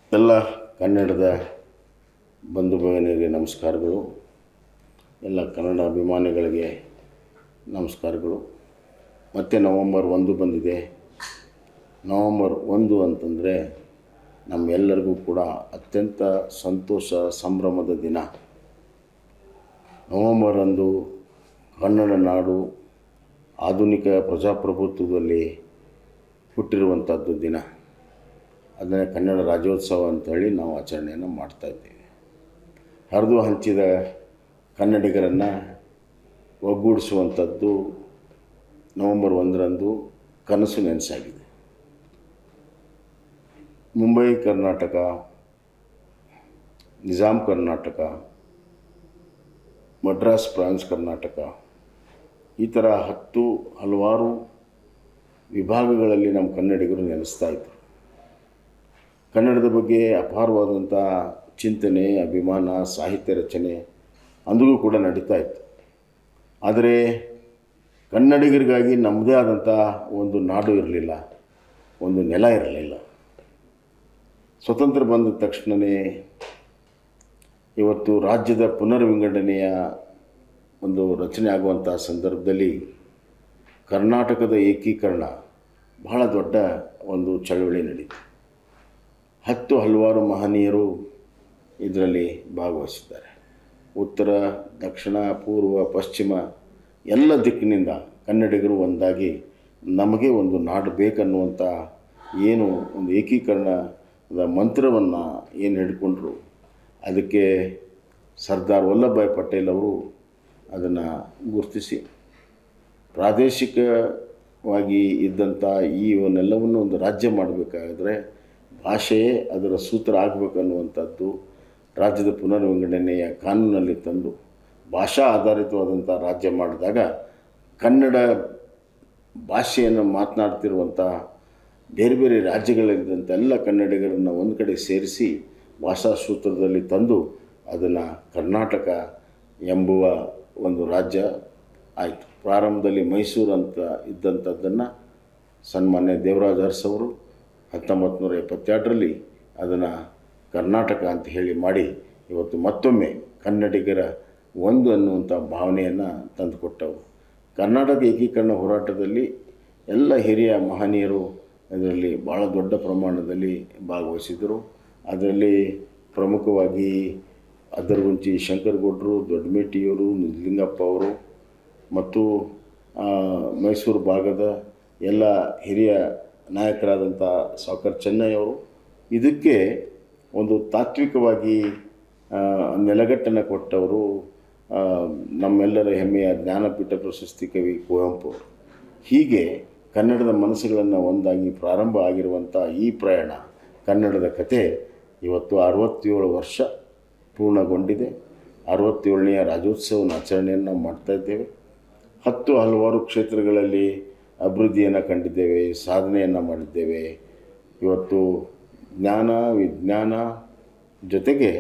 ಎಲ್ಲ ಕನ್ನಡದ ಬಂಧು ಭಗಿನಿಯರಿಗೆ ನಮಸ್ಕಾರಗಳು ಎಲ್ಲ ಕನ್ನಡ ಅಭಿಮಾನಿಗಳಿಗೆ ನಮಸ್ಕಾರಗಳು ಮತ್ತು ನವಂಬರ್ ಒಂದು ಬಂದಿದೆ ನವಂಬರ್ ಒಂದು ಅಂತಂದರೆ ನಮ್ಮೆಲ್ಲರಿಗೂ ಕೂಡ ಅತ್ಯಂತ ಸಂತೋಷ ಸಂಭ್ರಮದ ದಿನ ನವಂಬರ್ ಅಂದು ಕನ್ನಡ ನಾಡು ಆಧುನಿಕ ಪ್ರಜಾಪ್ರಭುತ್ವದಲ್ಲಿ ಹುಟ್ಟಿರುವಂಥದ್ದು ದಿನ ಅದನ್ನೇ ಕನ್ನಡ ರಾಜ್ಯೋತ್ಸವ ಅಂತೇಳಿ ನಾವು ಆಚರಣೆಯನ್ನು ಮಾಡ್ತಾಯಿದ್ದೇವೆ ಹರಿದು ಹಂಚಿದ ಕನ್ನಡಿಗರನ್ನು ಒಗ್ಗೂಡಿಸುವಂಥದ್ದು ನವಂಬರ್ ಒಂದರಂದು ಕನಸು ನೆನಸಾಗಿದೆ ಮುಂಬೈ ಕರ್ನಾಟಕ ನಿಜಾಮ್ ಕರ್ನಾಟಕ ಮಡ್ರಾಸ್ ಪ್ರಾನ್ಸ್ ಕರ್ನಾಟಕ ಈ ಥರ ಹತ್ತು ಹಲವಾರು ವಿಭಾಗಗಳಲ್ಲಿ ನಮ್ಮ ಕನ್ನಡಿಗರು ನೆಲೆಸ್ತಾ ಇದ್ದರು ಕನ್ನಡದ ಬಗ್ಗೆ ಅಪಾರವಾದಂಥ ಚಿಂತನೆ ಅಭಿಮಾನ ಸಾಹಿತ್ಯ ರಚನೆ ಅಂದಿಗೂ ಕೂಡ ನಡೀತಾ ಇತ್ತು ಆದರೆ ಕನ್ನಡಿಗರಿಗಾಗಿ ನಮ್ಮದೇ ಆದಂಥ ಒಂದು ನಾಡು ಇರಲಿಲ್ಲ ಒಂದು ನೆಲ ಇರಲಿಲ್ಲ ಸ್ವತಂತ್ರ ಬಂದ ತಕ್ಷಣವೇ ಇವತ್ತು ರಾಜ್ಯದ ಪುನರ್ವಿಂಗಡಣೆಯ ಒಂದು ರಚನೆ ಆಗುವಂಥ ಸಂದರ್ಭದಲ್ಲಿ ಕರ್ನಾಟಕದ ಏಕೀಕರಣ ಬಹಳ ದೊಡ್ಡ ಒಂದು ಚಳವಳಿ ನಡೀತು ಹತ್ತು ಹಲವಾರು ಮಹನೀಯರು ಇದರಲ್ಲಿ ಭಾಗವಹಿಸಿದ್ದಾರೆ ಉತ್ತರ ದಕ್ಷಿಣ ಪೂರ್ವ ಪಶ್ಚಿಮ ಎಲ್ಲ ದಿಕ್ಕಿನಿಂದ ಕನ್ನಡಿಗರು ಒಂದಾಗಿ ನಮಗೆ ಒಂದು ನಾಡು ಬೇಕನ್ನುವಂಥ ಏನು ಒಂದು ಏಕೀಕರಣದ ಮಂತ್ರವನ್ನು ಏನು ಹಿಡ್ಕೊಂಡ್ರು ಅದಕ್ಕೆ ಸರ್ದಾರ್ ವಲ್ಲಭಭಾಯ್ ಪಟೇಲ್ ಅವರು ಅದನ್ನು ಗುರುತಿಸಿ ಪ್ರಾದೇಶಿಕವಾಗಿ ಇದ್ದಂಥ ಈ ಇವನ್ನೆಲ್ಲವನ್ನು ಒಂದು ರಾಜ್ಯ ಮಾಡಬೇಕಾದ್ರೆ ಭಾಷೆಯೇ ಅದರ ಸೂತ್ರ ಆಗಬೇಕನ್ನುವಂಥದ್ದು ರಾಜ್ಯದ ಪುನರ್ವಿಂಗಡಣೆಯ ಕಾನೂನಲ್ಲಿ ತಂದು ಭಾಷಾ ಆಧಾರಿತವಾದಂಥ ರಾಜ್ಯ ಮಾಡಿದಾಗ ಕನ್ನಡ ಭಾಷೆಯನ್ನು ಮಾತನಾಡ್ತಿರುವಂಥ ಬೇರೆ ಬೇರೆ ರಾಜ್ಯಗಳಲ್ಲಿದ್ದಂಥ ಎಲ್ಲ ಕನ್ನಡಿಗರನ್ನು ಒಂದು ಕಡೆ ಸೇರಿಸಿ ಭಾಷಾ ಸೂತ್ರದಲ್ಲಿ ತಂದು ಅದನ್ನು ಕರ್ನಾಟಕ ಎಂಬುವ ಒಂದು ರಾಜ್ಯ ಆಯಿತು ಪ್ರಾರಂಭದಲ್ಲಿ ಮೈಸೂರು ಅಂತ ಇದ್ದಂಥದ್ದನ್ನು ಸನ್ಮಾನ್ಯ ದೇವರಾಜ ಅರಸ್ ಅವರು ಹತ್ತೊಂಬತ್ತು ನೂರ ಎಪ್ಪತ್ತೆರಡರಲ್ಲಿ ಅದನ್ನು ಕರ್ನಾಟಕ ಅಂತ ಹೇಳಿ ಮಾಡಿ ಇವತ್ತು ಮತ್ತೊಮ್ಮೆ ಕನ್ನಡಿಗರ ಒಂದು ಅನ್ನುವಂಥ ಭಾವನೆಯನ್ನು ತಂದುಕೊಟ್ಟವು ಕರ್ನಾಟಕ ಏಕೀಕರಣ ಹೋರಾಟದಲ್ಲಿ ಎಲ್ಲ ಹಿರಿಯ ಮಹನೀಯರು ಇದರಲ್ಲಿ ಭಾಳ ದೊಡ್ಡ ಪ್ರಮಾಣದಲ್ಲಿ ಭಾಗವಹಿಸಿದರು ಅದರಲ್ಲಿ ಪ್ರಮುಖವಾಗಿ ಅದರಗುಂಚಿ ಶಂಕರಗೌಡರು ದೊಡ್ಡಮೇಟಿಯವರು ನಿಜಲಿಂಗಪ್ಪ ಅವರು ಮತ್ತು ಮೈಸೂರು ಭಾಗದ ಎಲ್ಲ ಹಿರಿಯ ನಾಯಕರಾದಂಥ ಸಾಕರ್ ಚೆನ್ನಯ್ಯವರು ಇದಕ್ಕೆ ಒಂದು ತಾತ್ವಿಕವಾಗಿ ನೆಲಗಟ್ಟನ್ನು ಕೊಟ್ಟವರು ನಮ್ಮೆಲ್ಲರ ಹೆಮ್ಮೆಯ ಜ್ಞಾನಪೀಠ ಪ್ರಶಸ್ತಿ ಕವಿ ಕುವೆಂಪು ಅವರು ಹೀಗೆ ಕನ್ನಡದ ಮನಸ್ಸುಗಳನ್ನು ಒಂದಾಗಿ ಪ್ರಾರಂಭ ಆಗಿರುವಂಥ ಈ ಪ್ರಯಾಣ ಕನ್ನಡದ ಕತೆ ಇವತ್ತು ಅರವತ್ತೇಳು ವರ್ಷ ಪೂರ್ಣಗೊಂಡಿದೆ ಅರವತ್ತೇಳನೆಯ ರಾಜ್ಯೋತ್ಸವನ ಆಚರಣೆಯನ್ನು ನಾವು ಮಾಡ್ತಾಯಿದ್ದೇವೆ ಹತ್ತು ಹಲವಾರು ಕ್ಷೇತ್ರಗಳಲ್ಲಿ ಅಭಿವೃದ್ಧಿಯನ್ನು ಕಂಡಿದ್ದೇವೆ ಸಾಧನೆಯನ್ನು ಮಾಡಿದ್ದೇವೆ ಇವತ್ತು ಜ್ಞಾನ ವಿಜ್ಞಾನ ಜೊತೆಗೆ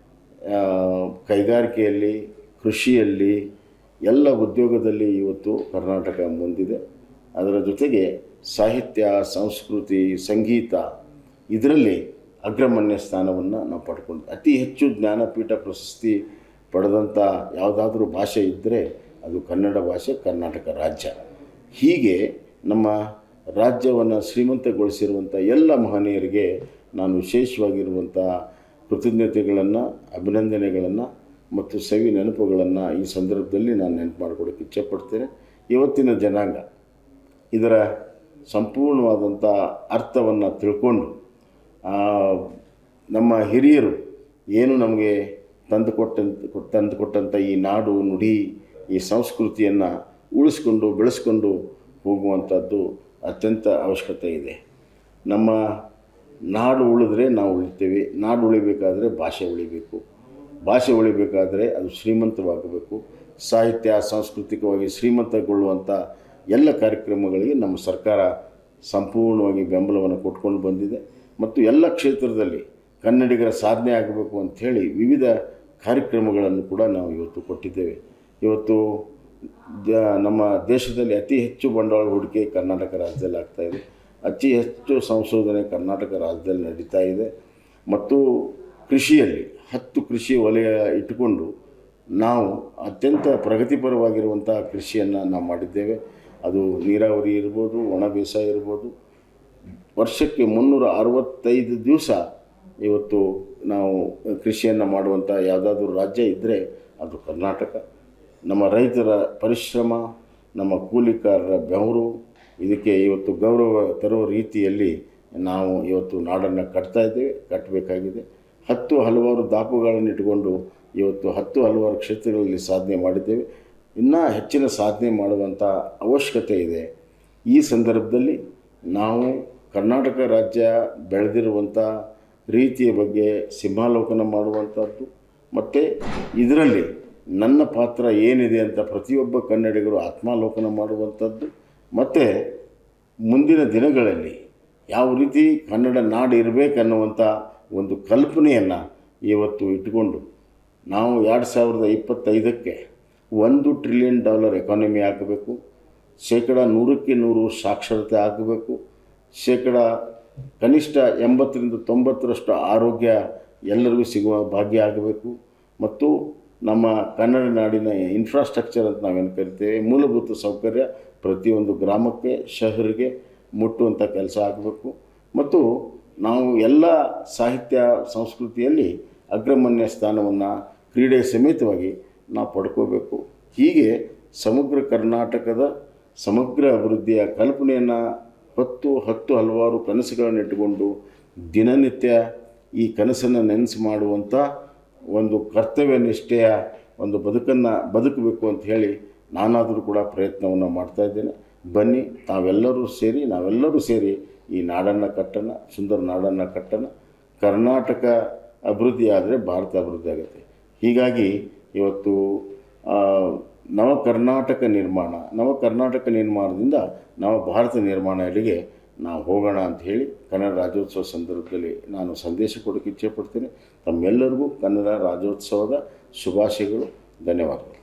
ಕೈಗಾರಿಕೆಯಲ್ಲಿ ಕೃಷಿಯಲ್ಲಿ ಎಲ್ಲ ಉದ್ಯೋಗದಲ್ಲಿ ಇವತ್ತು ಕರ್ನಾಟಕ ಮುಂದಿದೆ ಅದರ ಜೊತೆಗೆ ಸಾಹಿತ್ಯ ಸಂಸ್ಕೃತಿ ಸಂಗೀತ ಇದರಲ್ಲಿ ಅಗ್ರಮಣ್ಯ ಸ್ಥಾನವನ್ನು ನಾವು ಪಡ್ಕೊಂಡು ಅತಿ ಹೆಚ್ಚು ಜ್ಞಾನಪೀಠ ಪ್ರಶಸ್ತಿ ಪಡೆದಂಥ ಯಾವುದಾದ್ರೂ ಭಾಷೆ ಇದ್ದರೆ ಅದು ಕನ್ನಡ ಭಾಷೆ ಕರ್ನಾಟಕ ರಾಜ್ಯ ಹೀಗೆ ನಮ್ಮ ರಾಜ್ಯವನ್ನು ಶ್ರೀಮಂತಗೊಳಿಸಿರುವಂಥ ಎಲ್ಲ ಮಹನೀಯರಿಗೆ ನಾನು ವಿಶೇಷವಾಗಿರುವಂಥ ಕೃತಜ್ಞತೆಗಳನ್ನು ಅಭಿನಂದನೆಗಳನ್ನು ಮತ್ತು ಸವಿ ನೆನಪುಗಳನ್ನು ಈ ಸಂದರ್ಭದಲ್ಲಿ ನಾನು ನೆನಪು ಮಾಡ್ಕೊಡೋಕ್ಕೆ ಇಚ್ಛೆಪಡ್ತೇನೆ ಇವತ್ತಿನ ಜನಾಂಗ ಇದರ ಸಂಪೂರ್ಣವಾದಂಥ ಅರ್ಥವನ್ನು ತಿಳ್ಕೊಂಡು ನಮ್ಮ ಹಿರಿಯರು ಏನು ನಮಗೆ ತಂದು ಕೊಟ್ಟಂತ ತಂದು ಕೊಟ್ಟಂಥ ಈ ನಾಡು ನುಡಿ ಈ ಸಂಸ್ಕೃತಿಯನ್ನು ಉಳಿಸ್ಕೊಂಡು ಬೆಳೆಸ್ಕೊಂಡು ಹೋಗುವಂಥದ್ದು ಅತ್ಯಂತ ಅವಶ್ಯಕತೆ ಇದೆ ನಮ್ಮ ನಾಡು ಉಳಿದ್ರೆ ನಾವು ಉಳಿತೇವೆ ನಾಡು ಉಳಿಬೇಕಾದರೆ ಭಾಷೆ ಉಳಿಬೇಕು ಭಾಷೆ ಉಳಿಬೇಕಾದರೆ ಅದು ಶ್ರೀಮಂತವಾಗಬೇಕು ಸಾಹಿತ್ಯ ಸಾಂಸ್ಕೃತಿಕವಾಗಿ ಶ್ರೀಮಂತಗೊಳ್ಳುವಂಥ ಎಲ್ಲ ಕಾರ್ಯಕ್ರಮಗಳಿಗೆ ನಮ್ಮ ಸರ್ಕಾರ ಸಂಪೂರ್ಣವಾಗಿ ಬೆಂಬಲವನ್ನು ಕೊಟ್ಕೊಂಡು ಬಂದಿದೆ ಮತ್ತು ಎಲ್ಲ ಕ್ಷೇತ್ರದಲ್ಲಿ ಕನ್ನಡಿಗರ ಸಾಧನೆ ಆಗಬೇಕು ಅಂಥೇಳಿ ವಿವಿಧ ಕಾರ್ಯಕ್ರಮಗಳನ್ನು ಕೂಡ ನಾವು ಇವತ್ತು ಕೊಟ್ಟಿದ್ದೇವೆ ಇವತ್ತು ದ ನಮ್ಮ ದೇಶದಲ್ಲಿ ಅತಿ ಹೆಚ್ಚು ಬಂಡವಾಳ ಹೂಡಿಕೆ ಕರ್ನಾಟಕ ರಾಜ್ಯದಲ್ಲಿ ಆಗ್ತಾಯಿದೆ ಅತಿ ಹೆಚ್ಚು ಸಂಶೋಧನೆ ಕರ್ನಾಟಕ ರಾಜ್ಯದಲ್ಲಿ ನಡೀತಾ ಇದೆ ಮತ್ತು ಕೃಷಿಯಲ್ಲಿ ಹತ್ತು ಕೃಷಿ ವಲಯ ಇಟ್ಟುಕೊಂಡು ನಾವು ಅತ್ಯಂತ ಪ್ರಗತಿಪರವಾಗಿರುವಂಥ ಕೃಷಿಯನ್ನು ನಾವು ಮಾಡಿದ್ದೇವೆ ಅದು ನೀರಾವರಿ ಇರ್ಬೋದು ಒಣ ಬೇಸಾಯ ಇರ್ಬೋದು ವರ್ಷಕ್ಕೆ ಮುನ್ನೂರ ಅರವತ್ತೈದು ದಿವಸ ಇವತ್ತು ನಾವು ಕೃಷಿಯನ್ನು ಮಾಡುವಂಥ ಯಾವುದಾದ್ರೂ ರಾಜ್ಯ ಇದ್ದರೆ ಅದು ಕರ್ನಾಟಕ ನಮ್ಮ ರೈತರ ಪರಿಶ್ರಮ ನಮ್ಮ ಕೂಲಿಕಾರರ ಬೆವರು ಇದಕ್ಕೆ ಇವತ್ತು ಗೌರವ ತರುವ ರೀತಿಯಲ್ಲಿ ನಾವು ಇವತ್ತು ನಾಡನ್ನು ಕಟ್ತಾ ಇದ್ದೇವೆ ಕಟ್ಟಬೇಕಾಗಿದೆ ಹತ್ತು ಹಲವಾರು ದಾಪುಗಳನ್ನು ಇಟ್ಟುಕೊಂಡು ಇವತ್ತು ಹತ್ತು ಹಲವಾರು ಕ್ಷೇತ್ರಗಳಲ್ಲಿ ಸಾಧನೆ ಮಾಡಿದ್ದೇವೆ ಇನ್ನೂ ಹೆಚ್ಚಿನ ಸಾಧನೆ ಮಾಡುವಂಥ ಅವಶ್ಯಕತೆ ಇದೆ ಈ ಸಂದರ್ಭದಲ್ಲಿ ನಾವು ಕರ್ನಾಟಕ ರಾಜ್ಯ ಬೆಳೆದಿರುವಂಥ ರೀತಿಯ ಬಗ್ಗೆ ಸಿಂಹಾಲೋಕನ ಮಾಡುವಂಥದ್ದು ಮತ್ತು ಇದರಲ್ಲಿ ನನ್ನ ಪಾತ್ರ ಏನಿದೆ ಅಂತ ಪ್ರತಿಯೊಬ್ಬ ಕನ್ನಡಿಗರು ಆತ್ಮಾಲೋಕನ ಮಾಡುವಂಥದ್ದು ಮತ್ತು ಮುಂದಿನ ದಿನಗಳಲ್ಲಿ ಯಾವ ರೀತಿ ಕನ್ನಡ ನಾಡು ಇರಬೇಕನ್ನುವಂಥ ಒಂದು ಕಲ್ಪನೆಯನ್ನು ಇವತ್ತು ಇಟ್ಟುಕೊಂಡು ನಾವು ಎರಡು ಸಾವಿರದ ಇಪ್ಪತ್ತೈದಕ್ಕೆ ಒಂದು ಟ್ರಿಲಿಯನ್ ಡಾಲರ್ ಎಕಾನಮಿ ಆಗಬೇಕು ಶೇಕಡ ನೂರಕ್ಕೆ ನೂರು ಸಾಕ್ಷರತೆ ಆಗಬೇಕು ಶೇಕಡ ಕನಿಷ್ಠ ಎಂಬತ್ತರಿಂದ ತೊಂಬತ್ತರಷ್ಟು ಆರೋಗ್ಯ ಎಲ್ಲರಿಗೂ ಸಿಗುವ ಭಾಗ್ಯ ಆಗಬೇಕು ಮತ್ತು ನಮ್ಮ ಕನ್ನಡ ನಾಡಿನ ಇನ್ಫ್ರಾಸ್ಟ್ರಕ್ಚರ್ ಅಂತ ನಾವೇನು ಕರಿತೇವೆ ಮೂಲಭೂತ ಸೌಕರ್ಯ ಪ್ರತಿಯೊಂದು ಗ್ರಾಮಕ್ಕೆ ಶಹರಿಗೆ ಮುಟ್ಟುವಂಥ ಕೆಲಸ ಆಗಬೇಕು ಮತ್ತು ನಾವು ಎಲ್ಲ ಸಾಹಿತ್ಯ ಸಂಸ್ಕೃತಿಯಲ್ಲಿ ಅಗ್ರಮನ್ಯ ಸ್ಥಾನವನ್ನು ಕ್ರೀಡೆ ಸಮೇತವಾಗಿ ನಾವು ಪಡ್ಕೋಬೇಕು ಹೀಗೆ ಸಮಗ್ರ ಕರ್ನಾಟಕದ ಸಮಗ್ರ ಅಭಿವೃದ್ಧಿಯ ಕಲ್ಪನೆಯನ್ನು ಹೊತ್ತು ಹತ್ತು ಹಲವಾರು ಕನಸುಗಳನ್ನು ಇಟ್ಟುಕೊಂಡು ದಿನನಿತ್ಯ ಈ ಕನಸನ್ನು ನೆನೆಸು ಮಾಡುವಂಥ ಒಂದು ಕರ್ತವ್ಯ ನಿಷ್ಠೆಯ ಒಂದು ಬದುಕನ್ನು ಬದುಕಬೇಕು ಅಂತ ಹೇಳಿ ನಾನಾದರೂ ಕೂಡ ಪ್ರಯತ್ನವನ್ನು ಮಾಡ್ತಾ ಇದ್ದೇನೆ ಬನ್ನಿ ತಾವೆಲ್ಲರೂ ಸೇರಿ ನಾವೆಲ್ಲರೂ ಸೇರಿ ಈ ನಾಡನ್ನು ಕಟ್ಟೋಣ ಸುಂದರ ನಾಡನ್ನು ಕಟ್ಟೋಣ ಕರ್ನಾಟಕ ಅಭಿವೃದ್ಧಿ ಆದರೆ ಭಾರತ ಅಭಿವೃದ್ಧಿ ಆಗುತ್ತೆ ಹೀಗಾಗಿ ಇವತ್ತು ಆ, ನವ ಕರ್ನಾಟಕ ನಿರ್ಮಾಣ ನವ ಕರ್ನಾಟಕ ನಿರ್ಮಾಣದಿಂದ ನವ ಭಾರತ ನಿರ್ಮಾಣಗಳಿಗೆ ನಾವು ಹೋಗೋಣ ಅಂತ ಹೇಳಿ ಕನ್ನಡ ರಾಜ್ಯೋತ್ಸವ ಸಂದರ್ಭದಲ್ಲಿ ನಾನು ಸಂದೇಶ ಕೊಡೋಕ್ಕೆ ಇಚ್ಛೆಪಡ್ತೇನೆ ತಮ್ಮೆಲ್ಲರಿಗೂ ಕನ್ನಡ ರಾಜ್ಯೋತ್ಸವದ ಶುಭಾಶಯಗಳು ಧನ್ಯವಾದಗಳು